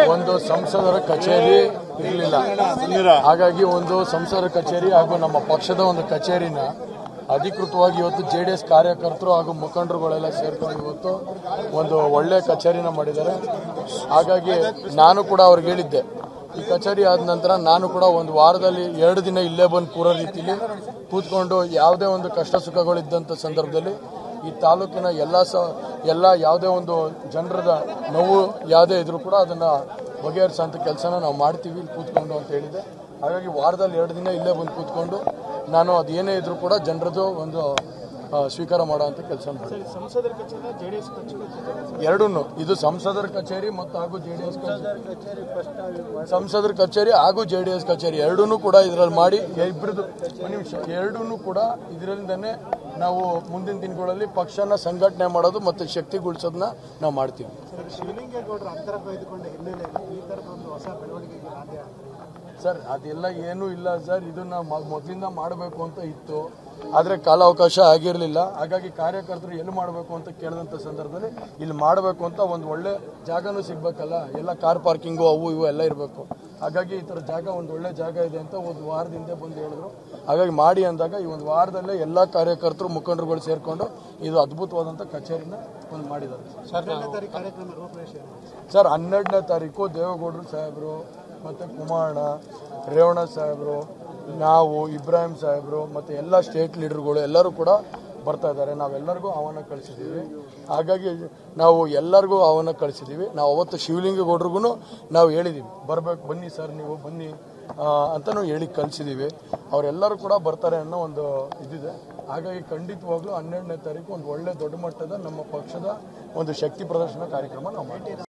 ಒಂದು ಸಂಸದರ ಕಚೇರಿ ಇರಲಿಲ್ಲ ಹಾಗಾಗಿ ಒಂದು ಸಂಸದರ ಕಚೇರಿ ಹಾಗೂ ನಮ್ಮ ಪಕ್ಷದ ಒಂದು ಕಚೇರಿನ ಅಧಿಕೃತವಾಗಿ ಇವತ್ತು ಜೆ ಡಿ ಎಸ್ ಕಾರ್ಯಕರ್ತರು ಹಾಗೂ ಮುಖಂಡರುಗಳೆಲ್ಲ ಸೇರ್ಕೊಂಡು ಇವತ್ತು ಒಂದು ಒಳ್ಳೆ ಕಚೇರಿನ ಮಾಡಿದ್ದಾರೆ ಹಾಗಾಗಿ ನಾನು ಕೂಡ ಅವ್ರಿಗೆ ಹೇಳಿದ್ದೆ ಈ ಕಚೇರಿ ಆದ ನಂತರ ನಾನು ಕೂಡ ಒಂದು ವಾರದಲ್ಲಿ ಎರಡು ದಿನ ಇಲ್ಲೇ ಬಂದು ಕೂರೋ ರೀತಿಲಿ ಕೂತ್ಕೊಂಡು ಯಾವುದೇ ಒಂದು ಕಷ್ಟ ಸುಖಗಳಿದ್ದಂಥ ಸಂದರ್ಭದಲ್ಲಿ ಈ ತಾಲೂಕಿನ ಎಲ್ಲ ಸ ಎಲ್ಲ ಯಾವುದೇ ಒಂದು ಜನರದ ನೋವು ಯಾವುದೇ ಇದ್ರೂ ಕೂಡ ಅದನ್ನ ಬಗೆಹರಿಸೋಂಥ ಕೆಲಸನ ನಾವು ಮಾಡ್ತೀವಿ ಇಲ್ಲಿ ಕೂತ್ಕೊಂಡು ಅಂತ ಹೇಳಿದೆ ಹಾಗಾಗಿ ವಾರದಲ್ಲಿ ಎರಡು ದಿನ ಇಲ್ಲೇ ಬಂದು ಕೂತ್ಕೊಂಡು ನಾನು ಅದು ಏನೇ ಇದ್ರೂ ಕೂಡ ಜನರದ್ದು ಒಂದು ಆ, ಸ್ವೀಕಾರ ಮಾಡುವಂಥ ಕೆಲಸ ಮಾಡಿ ಸಂಸದರ ಕಚೇರಿ ಜೆಡಿಎಸ್ ಕಚೇರಿ ಎರಡೂ ಇದು ಸಂಸದರ ಕಚೇರಿ ಮತ್ತು ಹಾಗೂ ಜೆ ಡಿ ಎಸ್ ಸಂಸದರ ಕಚೇರಿ ಹಾಗೂ ಜೆ ಡಿ ಎಸ್ ಕಚೇರಿ ಎರಡೂ ಕೂಡ ಇದರಲ್ಲಿ ಮಾಡಿ ಇಬ್ಬರದು ಒಂದು ನಿಮಿಷ ಎರಡೂ ಕೂಡ ಇದರಿಂದನೇ ನಾವು ಮುಂದಿನ ದಿನಗಳಲ್ಲಿ ಪಕ್ಷನ ಸಂಘಟನೆ ಮಾಡೋದು ಮತ್ತು ಶಕ್ತಿಗೊಳಿಸೋದನ್ನ ನಾವು ಮಾಡ್ತೀವಿ ಶಿವಲಿಂಗೇಗೌಡರ ಅಂತರ ಕಾಯ್ದುಕೊಂಡ ಹಿನ್ನೆಲೆಯಲ್ಲಿ ಈ ತರದ ಒಂದು ಹೊಸ ಬೆಳವಣಿಗೆಗೆ ಸಾಧ್ಯ ಸರ್ ಅದೆಲ್ಲ ಏನೂ ಇಲ್ಲ ಸರ್ ಇದನ್ನ ಮ- ಮೊದಲಿಂದ ಮಾಡಬೇಕು ಅಂತ ಇತ್ತು ಆದರೆ ಕಾಲಾವಕಾಶ ಆಗಿರಲಿಲ್ಲ ಹಾಗಾಗಿ ಕಾರ್ಯಕರ್ತರು ಎಲ್ಲಿ ಮಾಡಬೇಕು ಅಂತ ಕೇಳಿದಂಥ ಸಂದರ್ಭದಲ್ಲಿ ಇಲ್ಲಿ ಮಾಡಬೇಕು ಅಂತ ಒಂದು ಒಳ್ಳೆ ಜಾಗನೂ ಸಿಗ್ಬೇಕಲ್ಲ ಎಲ್ಲ ಕಾರ್ ಪಾರ್ಕಿಂಗು ಅವು ಇವು ಎಲ್ಲ ಇರಬೇಕು ಹಾಗಾಗಿ ಈ ಥರ ಜಾಗ ಒಂದು ಒಳ್ಳೆ ಜಾಗ ಇದೆ ಅಂತ ಒಂದು ವಾರದಿಂದ ಬಂದು ಹೇಳಿದ್ರು ಹಾಗಾಗಿ ಮಾಡಿ ಅಂದಾಗ ಈ ಒಂದು ವಾರದಲ್ಲೇ ಎಲ್ಲ ಕಾರ್ಯಕರ್ತರು ಮುಖಂಡರುಗಳು ಸೇರಿಕೊಂಡು ಇದು ಅದ್ಭುತವಾದಂಥ ಕಚೇರಿನ ಒಂದು ಮಾಡಿದ್ದಾರೆ ಹನ್ನೆರಡನೇ ತಾರೀಕು ಕಾರ್ಯಕ್ರಮ ರೂಪರೇಷೆ ಏನು? ಸರ್ ಹನ್ನೆರಡನೇ ತಾರೀಕು ದೇವೇಗೌಡರು ಸಾಹೇಬರು ಮತ್ತು ಕುಮಾರಣ್ಣ ರೇವಣ ಸಾಹೇಬರು ನಾವು ಇಬ್ರಾಹಿಂ ಸಾಹೇಬರು ಮತ್ತು ಎಲ್ಲ ಸ್ಟೇಟ್ ಲೀಡರ್ಗಳು ಎಲ್ಲರೂ ಕೂಡ ಬರ್ತಾ ಇದ್ದಾರೆ ನಾವೆಲ್ಲರಿಗೂ ಆಹ್ವಾನ ಕಳಿಸಿದ್ದೀವಿ ಹಾಗಾಗಿ ನಾವು ಎಲ್ಲರಿಗೂ ಆಹ್ವಾನ ಕಳಿಸಿದ್ದೀವಿ ನಾವು ಅವತ್ತು ಶಿವಲಿಂಗೇಗೌಡ್ರಿಗೂ ನಾವು ಹೇಳಿದ್ದೀವಿ ಬರ್ಬೇಕು ಬನ್ನಿ ಸರ್ ನೀವು ಬನ್ನಿ ಆ, ಅಂತಲೂ ಹೇಳಿ ಕಳಿಸಿದ್ದೀವಿ ಅವರೆಲ್ಲರೂ ಕೂಡ ಬರ್ತಾರೆ ಅನ್ನೋ ಒಂದು ಇದಿದೆ ಹಾಗಾಗಿ ಖಂಡಿತವಾಗ್ಲೂ ಹನ್ನೆರಡನೇ ತಾರೀಕು ಒಂದು ಒಳ್ಳೆ ದೊಡ್ಡ ಮಟ್ಟದ ನಮ್ಮ ಪಕ್ಷದ ಒಂದು ಶಕ್ತಿ ಪ್ರದರ್ಶನ ಕಾರ್ಯಕ್ರಮ ನಾವು ಮಾಡ್ತೀವಿ